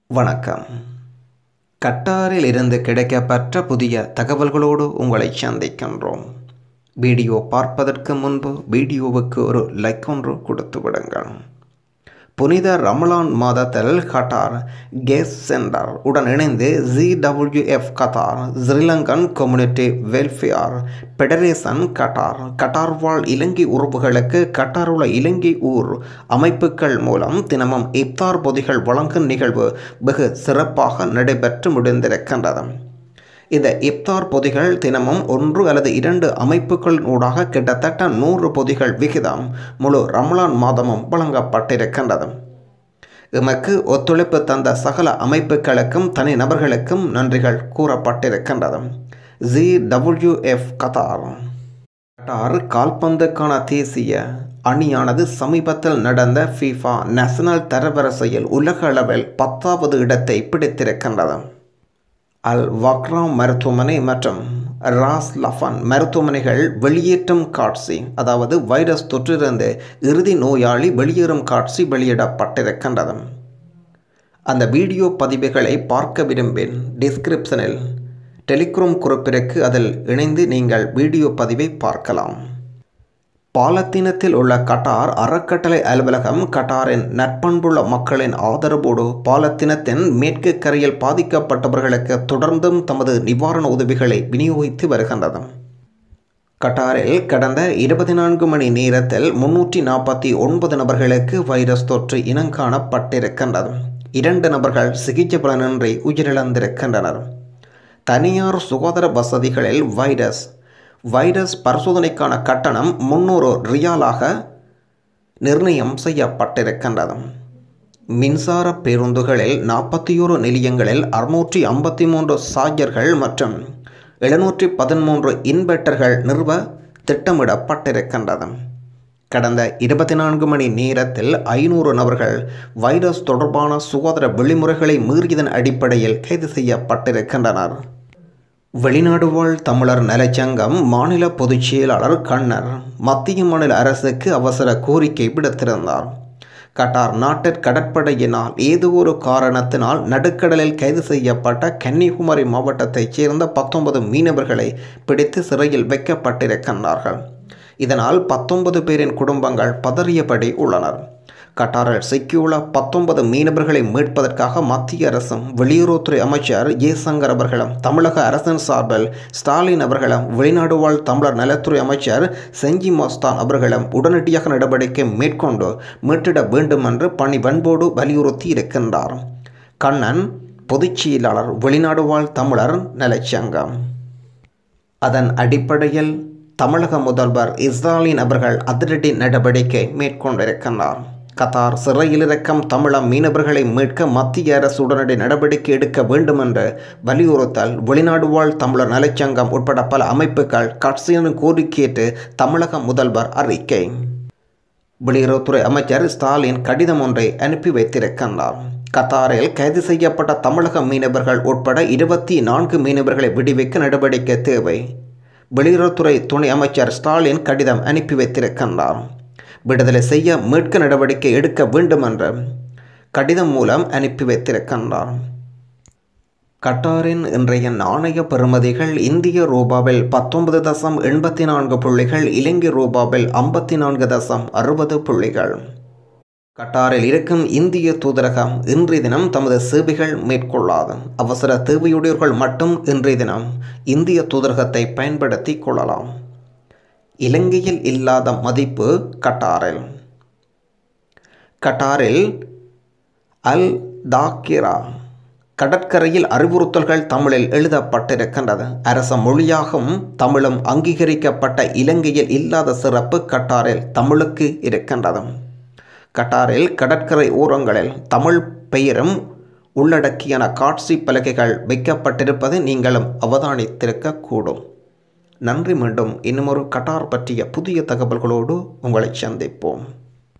வணக்கம் கட்டாரில் இருந்து கிடைக்கப்பெற்ற புதிய தகவல்களோடு உங்களை சந்திக்கின்றோம் வீடியோ பார்ப்பதற்கு முன்பு வீடியோவுக்கு ஒரு லைக் ஒன்று கொடுத்து விடுங்கள் புனித ரமலான் மாதத்தில் கட்டார் கேஸ் சென்டர் உடன் இணைந்து GWF Qatar Sri Lankan community welfare federation Qatar Qatar வாழ் இலங்கை உறவுகளுக்கு கட்டார் உள்ள இலங்கை ஊர் அமைப்புகள் மூலம் தினமும் இப்தார் பொதிகள் வழங்கும் நிகழ்வு வெகு சிறப்பாக நடைபெற்று முடிந்திருக்கின்றது இந்த இப்தார் பொதிகள் தினமும் ஒன்று அல்லது இரண்டு அமைப்புகளின் ஊடாக கிட்டத்தட்ட நூறு பொதிகள் விகிதம் முழு ரமலான் மாதமும் வழங்கப்பட்டிருக்கின்றது எமக்கு ஒத்துழைப்பு தந்த சகல அமைப்புகளுக்கும் தனி நபர்களுக்கும் நன்றிகள் கூறப்பட்டிருக்கின்றது ஜி டபிள்யூஎஃப் கத்தார் கட்டார் கால்பந்துக்கான தேசிய அணியானது சமீபத்தில் நடந்த ஃபீஃபா நேஷனல் தரவரிசையில் உலக அளவில் பத்தாவது இடத்தை பிடித்திருக்கின்றது அல் வக்ரா மருத்துவமனை மற்றும் ராஸ் லஃபன் மருத்துவமனைகள் வெளியேற்றும் காட்சி அதாவது வைரஸ் தொற்றிலிருந்து இறுதி நோயாளி வெளியேறும் காட்சி வெளியிடப்பட்டிருக்கின்றது அந்த வீடியோ பதிவுகளை பார்க்க விரும்பின் டிஸ்கிரிப்ஷனில் டெலிகிராம் குறிப்பிற்கு அதில் இணைந்து நீங்கள் வீடியோ பதிவை பார்க்கலாம் பாலத்தீனத்தில் உள்ள கட்டார் அறக்கட்டளை அலுவலகம் கட்டாரின் நற்பண்புள்ள மக்களின் ஆதரவோடு பாலத்தீனத்தின் மேற்கு கரையில் பாதிக்கப்பட்டவர்களுக்கு தொடர்ந்தும் தமது நிவாரண உதவிகளை விநியோகித்து வருகின்றது கட்டாரில் கடந்த இருபத்தி நான்கு மணி நேரத்தில் முன்னூற்றி நாற்பத்தி ஒன்பது நபர்களுக்கு வைரஸ் தொற்று இனங்காணப்பட்டிருக்கின்றது இரண்டு நபர்கள் சிகிச்சை பலனின்றி உயிரிழந்திருக்கின்றனர் தனியார் சுகாதார வசதிகளில் வைரஸ் வைரஸ் பரிசோதனைக்கான கட்டணம் முன்னூறு ரியாலாக நிர்ணயம் செய்யப்பட்டிருக்கின்றது மின்சார பேருந்துகளில் நாற்பத்தி ஒரு நிலையங்களில் அறுநூற்றி ஐம்பத்தி மூன்று சார்ஜர்கள் மற்றும் எழுநூற்றி பதிமூன்று இன்வெர்ட்டர்கள் நிறுவ திட்டமிடப்பட்டிருக்கின்றது கடந்த இருபத்தி நான்கு மணி நேரத்தில் ஐநூறு நபர்கள் வைரஸ் தொடர்பான சுகாதார விழிமுறைகளை மீறியதன் அடிப்படையில் கைது செய்யப்பட்டிருக்கின்றனர் வெளிநாடு வாழ் தமிழர் நலச்சங்கம் மாநில பொதுச் செயலாளர் கண்ணர் மத்திய மாநில அரசுக்கு அவசர கோரிக்கை விடுத்திருந்தார் கட்டார் நாட்டிற் கடற்படையினால் ஏதோ ஒரு காரணத்தினால் நடுக்கடலில் கைது செய்யப்பட்ட கன்னியாகுமரி மாவட்டத்தைச் சேர்ந்த பத்தொன்பது மீனவர்களை பிடித்து சிறையில் வைக்கப்பட்டிருக்கின்றார்கள் இதனால் பத்தொன்பது பேரின் குடும்பங்கள் பதறியபடி உள்ளனர் கட்டாரில் சிக்கியுள்ள பத்தொன்பது மீனவர்களை மீட்பதற்காக மத்திய அரசும் வெளியுறவுத்துறை அமைச்சர் ஜெய்சங்கர் அவர்களும் தமிழக அரசின் சார்பில் ஸ்டாலின் அவர்களும் வெளிநாடு வாழ் தமிழர் நலத்துறை அமைச்சர் செஞ்சி மஸ்தான் அவர்களும் உடனடியாக நடவடிக்கை மேற்கொண்டு மீட்டிட வேண்டும் என்று பணிவன்போடு வலியுறுத்தி இருக்கின்றார் கண்ணன் பொதுச் செயலாளர் வெளிநாடு வாழ் தமிழர் நலச்சங்கம் அதன் அடிப்படையில் தமிழக முதல்வர் இஸ்ராலின் அவர்கள் அதிரடி நடவடிக்கை மேற்கொண்டிருக்கின்றார் கத்தார் சிறையில் இருக்கும் தமிழ மீனவர்களை மீட்க மத்திய அரசு உடனடி நடவடிக்கை எடுக்க வேண்டும் என்று வலியுறுத்தல் வெளிநாடு வாழ் தமிழர் நலச்சங்கம் உட்பட பல அமைப்புகள் கட்சியின் கோரிக்கையிட்டு தமிழக முதல்வர் அறிக்கை வெளியுறவுத்துறை அமைச்சர் ஸ்டாலின் கடிதம் ஒன்றை அனுப்பி வைத்திருக்கின்றார் கத்தாரில் கைது செய்யப்பட்ட தமிழக மீனவர்கள் உட்பட இருபத்தி நான்கு மீனவர்களை விடுவிக்க நடவடிக்கை தேவை வெளியுறவுத்துறை துணை அமைச்சர் ஸ்டாலின் கடிதம் அனுப்பி வைத்திருக்கின்றார் விடுதலை செய்ய மீட்க நடவடிக்கை எடுக்க வேண்டும் என்று கடிதம் மூலம் அனுப்பி வைத்திருக்கின்றார் கட்டாரின் இன்றைய நாணய பெறுமதிகள் இந்திய ரூபாவில் பத்தொன்பது தசம் எண்பத்தி நான்கு புள்ளிகள் இலங்கை ரூபாவில் ஐம்பத்தி நான்கு தசம் அறுபது புள்ளிகள் கட்டாரில் இருக்கும் இந்திய தூதரகம் இன்றைய தினம் தமது சேவைகள் மேற்கொள்ளாது அவசர தேவையுடையவர்கள் மட்டும் இன்றைய தினம் இந்திய தூதரகத்தை பயன்படுத்தி கொள்ளலாம் இலங்கையில் இல்லாத மதிப்பு கட்டாரில் கட்டாரில் அல் தாக்கிரா கடற்கரையில் அறிவுறுத்தல்கள் தமிழில் எழுதப்பட்டிருக்கின்றது அரச மொழியாகவும் தமிழும் அங்கீகரிக்கப்பட்ட இலங்கையில் இல்லாத சிறப்பு கட்டாரில் தமிழுக்கு இருக்கின்றது கட்டாரில் கடற்கரை ஓரங்களில் தமிழ் பெயரும் உள்ளடக்கியான காட்சி பலகைகள் வைக்கப்பட்டிருப்பதை நீங்களும் அவதானித்திருக்கக்கூடும் நன்றி மீண்டும் இன்னுமொரு கட்டார் பற்றிய புதிய தகவல்களோடு உங்களை சந்திப்போம்